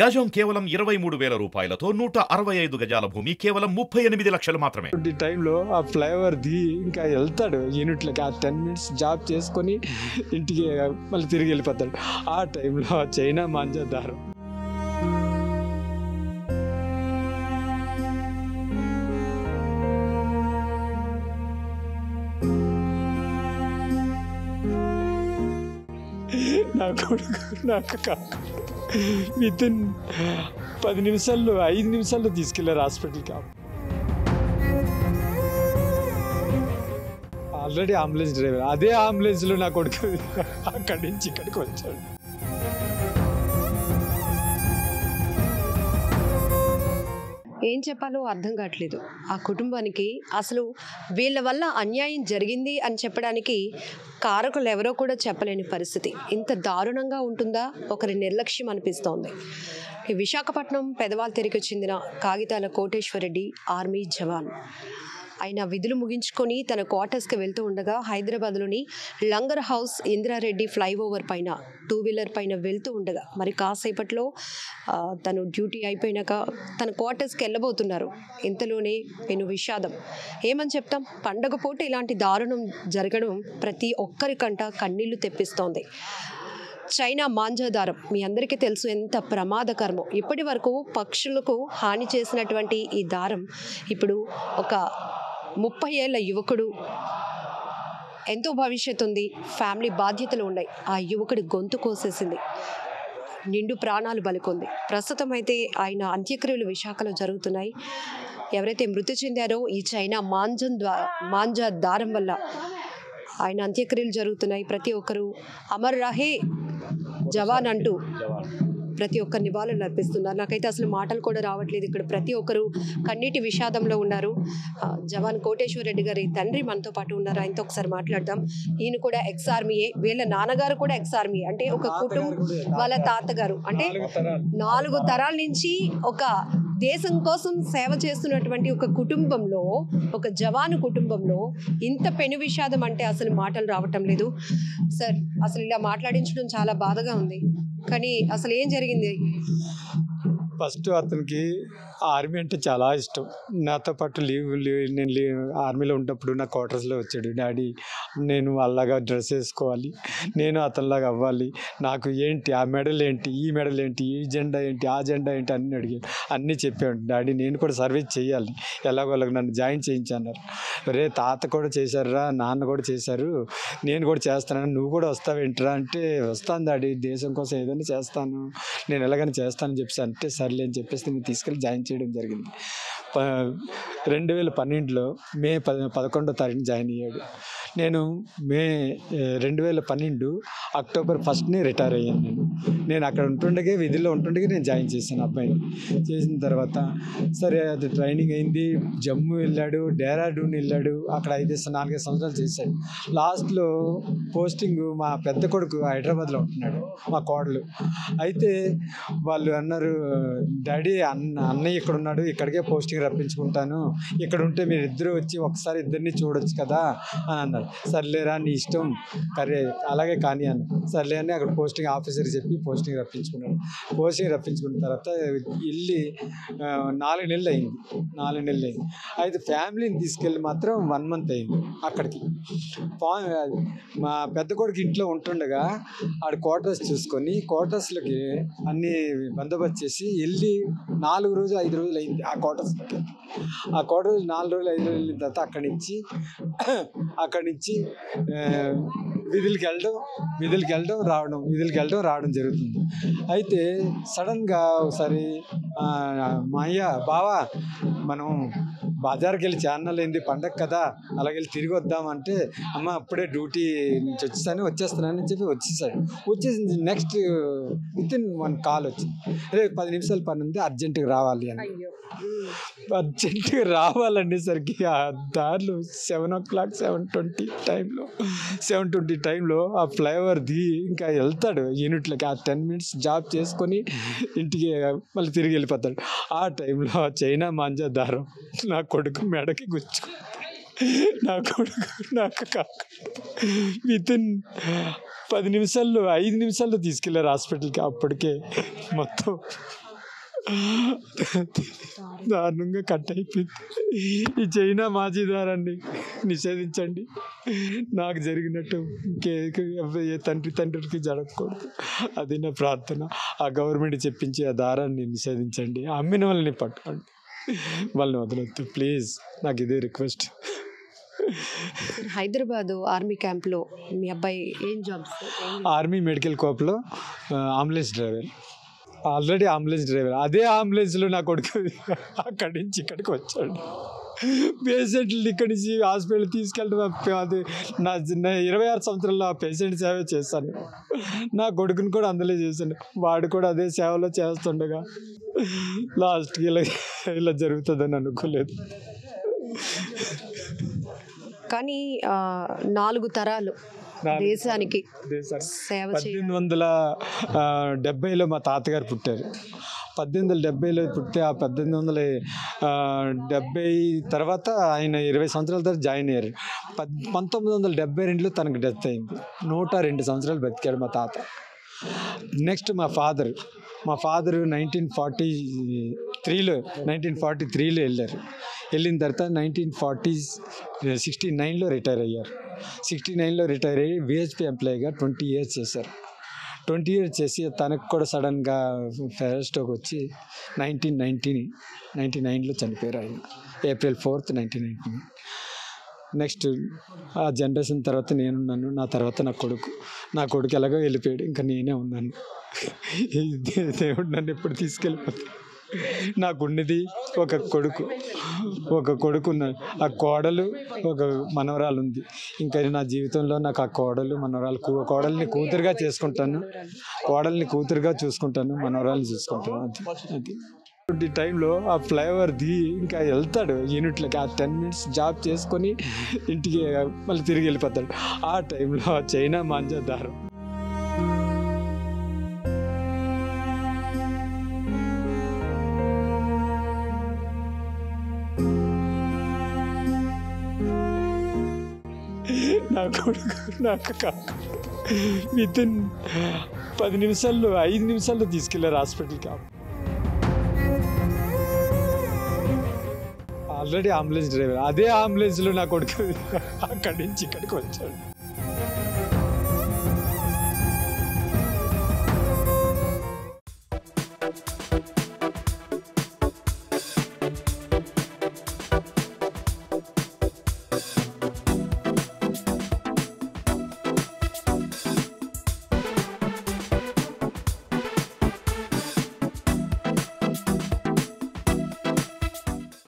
గజం కేవలం ఇరవై మూడు వేల రూపాయలతో నూట అరవై ఐదు గజాల భూమి కేవలం ముప్పై ఎనిమిది లక్షలు మాత్రమే ఈ టైంలో ఆ ఫ్లైఓవర్ దిగి ఇంకా వెళ్తాడు యూనిట్లకి ఆ టెన్ మినిట్స్ జాబ్ చేసుకొని ఇంటికి మళ్ళీ తిరిగి వెళ్ళిపోతాడు ఆ టైంలో చైనా మాంజా దారం నా కొడుకు నాకు కాకుండా విత్ ఇన్ పది నిమిషాల్లో ఐదు నిమిషాల్లో తీసుకెళ్లారు హాస్పిటల్కి ఆల్రెడీ అంబులెన్స్ డ్రైవర్ అదే అంబులెన్స్లో నా కొడుకు అక్కడి నుంచి ఇక్కడికి వచ్చాడు ఏం చెప్పాలో అర్థం కావట్లేదు ఆ కుటుంబానికి అసలు వీళ్ళ వల్ల అన్యాయం జరిగింది అని చెప్పడానికి కారకులు ఎవరో కూడా చెప్పలేని పరిస్థితి ఇంత దారుణంగా ఉంటుందా ఒకరి నిర్లక్ష్యం అనిపిస్తోంది ఈ విశాఖపట్నం పెదవాల్ తెరికి చెందిన కాగితాల కోటేశ్వరరెడ్డి ఆర్మీ జవాన్ ఆయన విధులు ముగించుకొని తన క్వార్టర్స్కి వెళ్తూ ఉండగా హైదరాబాద్లోని లంగర్ హౌస్ ఇందిరారెడ్డి ఫ్లైఓవర్ పైన టూ వీలర్ పైన వెళ్తూ ఉండగా మరి కాసేపట్లో ఆ, తను డ్యూటీ అయిపోయినాక తన క్వార్టర్స్కి వెళ్ళబోతున్నారు ఇంతలోనే నేను విషాదం ఏమని చెప్తాం పండగ పూట ఇలాంటి దారుణం జరగడం ప్రతి ఒక్కరికంట కన్నీళ్లు తెప్పిస్తోంది చైనా మాంజాదారం మీ అందరికీ తెలుసు ఎంత ప్రమాదకరమో ఇప్పటి వరకు పక్షులకు హాని చేసినటువంటి ఈ దారం ఇప్పుడు ఒక ముప్పై ఏళ్ళ యువకుడు ఎంతో భవిష్యత్తు ఉంది ఫ్యామిలీ బాధ్యతలు ఉన్నాయి ఆ యువకుడి గొంతు కోసేసింది నిండు ప్రాణాలు బలికొంది ప్రస్తుతం అయితే ఆయన అంత్యక్రియలు విశాఖలో జరుగుతున్నాయి ఎవరైతే మృతి చెందారో ఈ చైనా మాంజం ద్వా మాంజా దారం వల్ల ఆయన అంత్యక్రియలు జరుగుతున్నాయి ప్రతి ఒక్కరూ అమర్ రహే జవాన్ అంటూ ప్రతి ఒక్క నివాళులు అర్పిస్తున్నారు నాకైతే అసలు మాటలు కూడా రావట్లేదు ఇక్కడ ప్రతి ఒక్కరు కన్నీటి విషాదంలో ఉన్నారు ఆ, జవాన్ కోటేశ్వర రెడ్డి గారి తండ్రి మనతో పాటు ఉన్నారు ఆయనతో ఒకసారి మాట్లాడదాం ఈయన కూడా ఎక్స్ ఆర్మీయే వీళ్ళ నాన్నగారు కూడా ఎక్స్ ఆర్మీ అంటే ఒక కుటుంబం వాళ్ళ తాతగారు అంటే నాలుగు తరాల నుంచి ఒక దేశం కోసం సేవ చేస్తున్నటువంటి ఒక కుటుంబంలో ఒక జవాను కుటుంబంలో ఇంత పెను విషాదం అంటే అసలు మాటలు రావటం లేదు సార్ అసలు ఇలా మాట్లాడించడం చాలా బాధగా ఉంది కానీ అసలు ఏం జరిగింది ఫస్ట్ అతనికి ఆర్మీ అంటే చాలా ఇష్టం నాతో పాటు లీవ్ లీవ్ నేను లీవ్ ఆర్మీలో ఉన్నప్పుడు నా క్వార్టర్స్లో వచ్చాడు డాడీ నేను అలాగా డ్రెస్ వేసుకోవాలి నేను అతనిలాగా అవ్వాలి నాకు ఏంటి ఆ మెడల్ ఏంటి ఈ మెడల్ ఏంటి ఈ జెండా ఏంటి ఆ జెండా ఏంటి అన్నీ అడిగాడు అన్నీ చెప్పాడు డాడీ నేను కూడా సర్వీస్ చేయాలి ఎలాగో అలాగ నన్ను జాయిన్ చేయించన్నారు రే తాత కూడా చేశారురా నాన్న కూడా చేశారు నేను కూడా చేస్తాను నువ్వు కూడా వస్తావేంట్రా అంటే వస్తాను డాడీ దేశం కోసం ఏదైనా చేస్తాను నేను ఎలాగైనా చేస్తానని చెప్పేసి అంటే సర్లే అని చెప్పేసి నేను తీసుకెళ్ళి జాయిన్ చేయడం జరిగింది ప రెండు వేల పన్నెండులో మే పద పదకొండో తారీఖున జాయిన్ అయ్యాడు నేను మే ఏ, రెండు వేల పన్నెండు అక్టోబర్ ఫస్ట్ని రిటైర్ అయ్యాను నేను నేను అక్కడ ఉంటుండగే విధిలో ఉంటుండగే నేను జాయిన్ చేశాను అబ్బాయిని చేసిన తర్వాత సరే అది ట్రైనింగ్ అయింది జమ్మూ వెళ్ళాడు డేరాడూన్ వెళ్ళాడు అక్కడ ఐదు నాలుగైదు సంవత్సరాలు చేశాడు లాస్ట్లో పోస్టింగ్ మా పెద్ద కొడుకు హైదరాబాద్లో ఉంటున్నాడు మా కోడలు అయితే వాళ్ళు అన్నారు డాడీ అన్న అన్నయ్య ఇక్కడ ఉన్నాడు ఇక్కడికే పోస్టింగ్ రప్పించుకుంటాను ఇక్కడ ఉంటే మీరు ఇద్దరు వచ్చి ఒకసారి ఇద్దరిని చూడొచ్చు కదా అని అన్నారు సర్లేరా నీ ఇష్టం కరే అలాగే కానీ అన్న సర్లే అని అక్కడ పోస్టింగ్ ఆఫీసర్ చెప్పి పోస్టింగ్ రప్పించుకున్నాడు పోస్టింగ్ రప్పించుకున్న తర్వాత వెళ్ళి ఆ, నాలుగు నెలలు అయింది నాలుగు నెలలు అయింది అయితే ఫ్యామిలీని తీసుకెళ్ళి మాత్రం వన్ మంత్ అయింది అక్కడికి పా- మా పెద్ద కొడుకు ఇంట్లో ఉంటుండగా ఆడ క్వార్టర్స్ చూసుకొని క్వార్టర్స్లోకి అన్ని బందోబస్తు చేసి వెళ్ళి నాలుగు రోజులు ఐదు రోజులు అయింది ఆ క్వార్టర్స్కి ఆ క్వార్టర్స్ నాలుగు రోజులు ఐదు రోజులు వెళ్ళిన తర్వాత అక్కడి నుంచి అక్కడి నుంచి ఆ, విధులకి వెళ్ళడం విధులకి వెళ్ళడం రావడం విధులకి వెళ్ళడం రావడం జరుగుతుంది అయితే సడన్గా ఒకసారి ఆ, మా అయ్య బావా మనం బజార్కి వెళ్ళి ఛానల్ ఏంది పండగ కదా అలాగే వెళ్ళి తిరిగి వద్దామంటే అమ్మ అప్పుడే డ్యూటీ నుంచి వచ్చేసాను వచ్చేస్తున్నానని చెప్పి వచ్చేసాడు వచ్చేసింది next within one call వచ్చింది రే పది నిమిషాలు పని ఉంది అర్జెంటుగా రావాలి అని అయ్యో అర్జెంటుగా రావాలనేసరికి ఆ దారిలో seven o'clock seven twenty టైంలో సెవెన్ ట్వంటీ టైంలో ఆ ఫ్లైఓవర్ దిగి ఇంకా వెళ్తాడు యూనిట్లకి ఆ టెన్ మినిట్స్ జాబ్ చేసుకొని ఇంటికి మళ్ళీ తిరిగి వెళ్ళిపోతాడు ఆ టైంలో ఆ చైనా మాంజా దారం నా కొడుకు మెడకి గుచ్చుకు నా కొడుకు నాకు విత్ ఇన్ పది నిమిషాల్లో ఐదు నిమిషాల్లో తీసుకెళ్లారు హాస్పిటల్కి అప్పటికే మొత్తం దారుణంగా కట్ అయిపోయింది ఈ చైనా మాజీదారాన్ని నిషేధించండి నాకు జరిగినట్టు ఇంకే ఏ తండ్రి తండ్రికి జరగకూడదు అది నా ప్రార్థన ఆ గవర్నమెంట్ చెప్పించి ఆ దారాన్ని నిషేధించండి అమ్మిన వాళ్ళని పట్టుకోండి వాళ్ళని వదలొద్దు ప్లీజ్ నాకు ఇదే రిక్వెస్ట్ హైదరాబాద్ ఆర్మీ క్యాంప్లో మీ అబ్బాయి ఏం జాబ్స్ ఆర్మీ మెడికల్ కోప్లో ambulance driver already ambulance driver అదే అంబులెన్స్లో నా కొడుకు అక్కడి నుంచి ఇక్కడికి వచ్చాడు పేషెంట్లు ఇక్కడి నుంచి హాస్పిటల్ తీసుకెళ్ళడం అది నా నా ఇరవై ఆరు సంవత్సరాల్లో ఆ పేషెంట్ సేవ చేశాను నా కొడుకుని కూడా అందులో చేశాను వాడు కూడా అదే సేవలో చేస్తుండగా లాస్ట్కి ఇలా ఇలా జరుగుతుందని అనుకోలేదు కానీ ఆ, నాలుగు తరాలు నాలుగు దేశానికి దేశానికి సేవ చేయ పద్దెనిమిది వందల ఆ, డెబ్బైలో మా తాతగారు పుట్టారు పద్దెనిమిది వందల డెబ్బైలో పుట్టి ఆ పద్దెనిమిది వందల ఆ, డెబ్బై తర్వాత ఆయన ఇరవై సంవత్సరాల తర్వాత జాయిన్ అయ్యారు పద్ పంతొమ్మిది వందల డెబ్బై రెండులో తనకు డెత్ అయింది నూట రెండు సంవత్సరాలు బతికాడు మా తాత నెక్స్ట్ మా ఫాదర్ మా ఫాదర్ నైన్టీన్ ఫార్టీ త్రీలో నైన్టీన్ ఫార్టీ త్రీలో వెళ్ళారు వెళ్ళిన తర్వాత నైన్టీన్ ఫార్టీ సిక్స్టీ నైన్లో రిటైర్ అయ్యారు సిక్స్టీ నైన్లో రిటైర్ అయ్యి విహెచ్పి ఎంప్లాయీగా ట్వంటీ ఇయర్స్ చేశారు ట్వంటీ ఇయర్స్ చేసి తనకు కూడా సడన్గా ఫెయిర్ స్ట్రోక్ వచ్చి నైన్టీన్ నైన్టీ నైంటీ నైన్లో చనిపోయారు ఆయన April fourth nineteen ninety next ఆ జనరేషన్ తర్వాత నేనున్నాను నా తర్వాత నా కొడుకు నా కొడుకు ఎలాగో వెళ్ళిపోయాడు ఇంకా నేనే ఉన్నాను దే- దేవుడు నన్ను ఎప్పుడు తీసుకెళ్ళిపోతాడు నాకున్నది ఒక కొడుకు ఒక కొడుకు ఉన్నాడు ఆ కోడలు ఒక మనవరాలు ఉంది ఇంకా నా జీవితంలో నాకు ఆ కోడలు మనవరాలు కూ- కోడల్ని కూతురుగా చేసుకుంటాను కోడల్ని కూతురుగా చూసుకుంటాను మనవరాలు చూసుకుంటాను అది అది ఈ టైంలో ఆ ఫ్లైఓవర్ దిగి ఇంకా వెళ్తాడు యూనిట్లకి ఆ టెన్ మినిట్స్ జాబ్ చేసుకొని ఇంటికి మళ్ళీ తిరిగి వెళ్ళిపోతాడు ఆ టైంలో ఆ చైనా మాంజా దారం నా కొడుకు నాకు కాక విత్ ఇన్ పది నిమిషాల్లో ఐదు నిమిషాల్లో తీసుకెళ్లారు హాస్పిటల్కి ఆల్రెడీ అంబులెన్స్ డ్రైవర్ అదే అంబులెన్స్లో నా కొడుకు అక్కడి నుంచి ఇక్కడికి వచ్చాడు